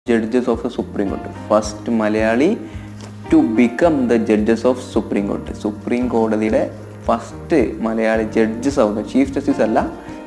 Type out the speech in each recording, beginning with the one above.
judges of the supreme court first Malayali to become the judges of supreme court supreme കോടതിയുടെ first Malayali judges ആവുന്ന chief justice അല്ല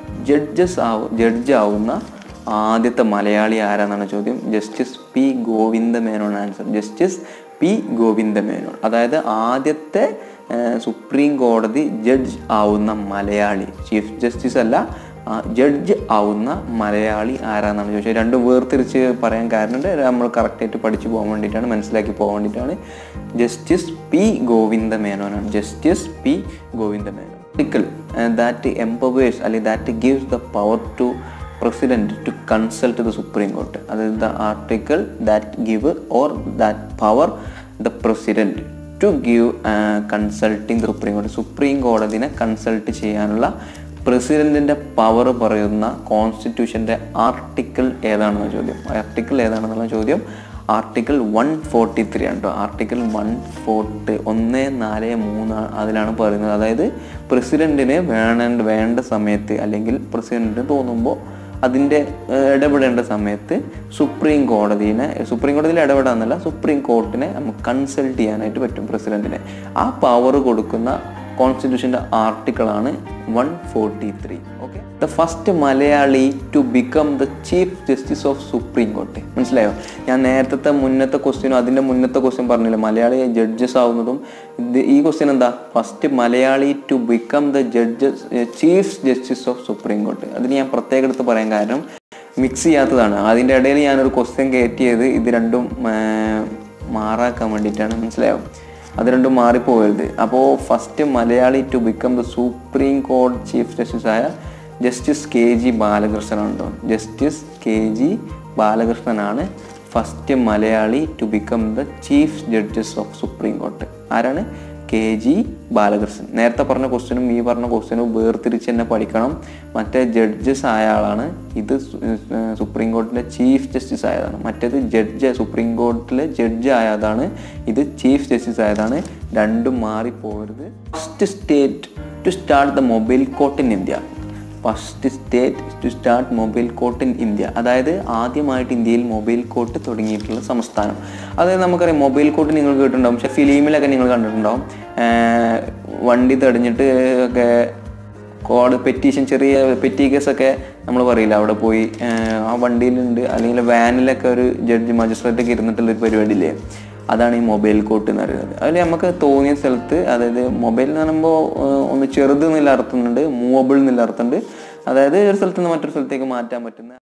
judges ആവ judge ആവുന്ന ആദ്യത്തെ മലയാളി ആരാന്നാണ് ചോദ്യം justice P Govinda Menon answer justice P Govinda Menon അതായത് ആദ്യത്തെ ഏഹ്, സുപ്രീം കോടതി ജഡ്ജ് ആവുന്ന മലയാളി ചീഫ് ജസ്റ്റിസ് അല്ല ജഡ്ജ് ആവുന്ന മലയാളി ആരാന്നാണ് ചോദിച്ചത് രണ്ടും വേർതിരിച്ച് പറയാൻ കാരണമുണ്ട് നമ്മൾ കറക്റ്റായിട്ട് പഠിച്ചു പോകാൻ വേണ്ടിയിട്ടാണ് മനസ്സിലാക്കി പോകാൻ വേണ്ടിയിട്ടാണ് ജസ്റ്റിസ് പി ഗോവിന്ദ മേനോനാണ് justice P Govinda Menon article that empowers അല്ലെങ്കിൽ that gives the power to president to consult the supreme court അതായത് the article that give or that power the president to give consulting supreme കോടതി supreme കോടതിനെ consult ചെയ്യാനുള്ള പ്രസിഡന്റിന്റെ power പറയുന്ന കോൺസ്റ്റിറ്റ്യൂഷന്റെ article ഏതാണെന്ന ചോദ്യം article ഏതാണെന്നുള്ള ചോദ്യം article one forty three ആണ് കേട്ടോ ആർട്ടിക്കിൾ വൺ ഫോർട്ടി ഒന്ന് നാല് മൂന്ന് അതിലാണ് പറയുന്നത് അതായത് പ്രസിഡന്റിന് വേണ്ട വേണ്ട സമയത്ത് അല്ലെങ്കിൽ പ്രസിഡന്റിന് തോന്നുമ്പോൾ അതിൻ്റെ ഏഹ്, ഇടപെടേണ്ട സമയത്ത് സുപ്രീം കോടതിനെ സുപ്രീം കോടതിയിൽ ഇടപെടാന്നല്ല സുപ്രീം കോർട്ടിനെ നമുക്ക് കൺസൾട്ട് ചെയ്യാനായിട്ട് പറ്റും പ്രസിഡന്റിനെ ആ പവർ കൊടുക്കുന്ന കോൺസ്റ്റിറ്റ്യൂഷൻ്റെ ആർട്ടിക്കിളാണ് one forty three okay the first Malayali to become the chief justice of supreme court മനസ്സിലായോ ഞാൻ നേരത്തെ മുന്നത്തെ ക്വസ്റ്റ്യനും അതിൻ്റെ മുന്നത്തെ ക്വസ്റ്റ്യൻ പറഞ്ഞില്ല മലയാളി ജഡ്ജസ് ആവുന്നതും ഇത് ഈ ക്വസ്റ്റ്യൻ എന്താ first Malayali to become the judges chief justice of supreme court അതിന് ഞാൻ പ്രത്യേകം എടുത്ത് പറയാൻ കാരണം മിക്സ് ചെയ്യാത്തതാണ് അതിൻ്റെ ഇടയിൽ ഞാനൊരു ക്വസ്റ്റ്യൻ കയറ്റിയത് ഇത് രണ്ടും ഏർ, മാറാക്കാൻ വേണ്ടിയിട്ടാണ് മനസ്സിലായോ അത് രണ്ടും മാറിപ്പോകരുത് അപ്പോൾ first Malayali to become the supreme കോടതി ചീഫ് ജസ്റ്റിസ് ആയ ജസ്റ്റിസ് കെ ജി ബാലകൃഷ്ണനാണ് കേട്ടോ ജസ്റ്റിസ് കെ ജി ബാലകൃഷ്ണനാണ് first Malayali to become the chief judges of supreme court ആരാണ് കെ ജി ബാലകൃഷ്ണൻ നേരത്തെ പറഞ്ഞ ക്വസ്റ്റ്യനും ഈ പറഞ്ഞ ക്വസ്റ്റ്യനും വേർതിരിച്ച് തന്നെ പഠിക്കണം മറ്റേ ജഡ്ജസ് ആയ ആളാണ് ഇത് സു- ഏർ സുപ്രീം കോർട്ടിൻ്റെ ചീഫ് ജസ്റ്റിസ് ആയതാണ് മറ്റേത് ജഡ്ജ് സുപ്രീം കോർട്ടിലെ ജഡ്ജ് ആയതാണ് ഇത് ചീഫ് ജസ്റ്റിസ് ആയതാണ് രണ്ടും മാറിപ്പോകരുത് first state to start the mobile court in India first state to start mobile court in India അതായത് ആദ്യമായിട്ട് ഇന്ത്യയിൽ മൊബൈൽ കോർട്ട് തുടങ്ങിയിട്ടുള്ള സംസ്ഥാനം അതായത് നമുക്കറിയാം മൊബൈൽ കോർട്ട് നിങ്ങൾ കേട്ടിട്ടുണ്ടാവും പക്ഷേ ഫിലിമിലൊക്കെ നിങ്ങൾ കണ്ടിട്ടുണ്ടാവും ഏർ വണ്ടി തടഞ്ഞിട്ട് ഒക്കെ കോഡ് പെറ്റീഷൻ ചെറിയ പെറ്റി കേസൊക്കെ നമ്മൾ പറയില്ല അവിടെ പോയി ഏർ ആ വണ്ടിയിലുണ്ട് അല്ലെങ്കിൽ വാനിലൊക്കെ ഒരു ജഡ്ജി മജിസ്ട്രേറ്റ് ഒക്കെ ഇരുന്നിട്ടുള്ള ഒരു പരിപാടിയില്ലേ അതാണ് ഈ മൊബൈൽ കോർട്ട് എന്ന് പറയുന്നത് അതിൽ നമുക്ക് തോന്നിയ സ്ഥലത്ത് അതായത് മൊബൈൽ എന്ന് പറയുമ്പോൾ ഏർ ഒന്ന് ചെറുത് എന്നുള്ള അർത്ഥമുണ്ട് മൂവബിൾ എന്നുള്ള അർത്ഥമുണ്ട് അതായത് ഒരു സ്ഥലത്ത് നിന്ന് മറ്റൊരു സ്ഥലത്തേക്ക് മാറ്റാൻ പറ്റുന്ന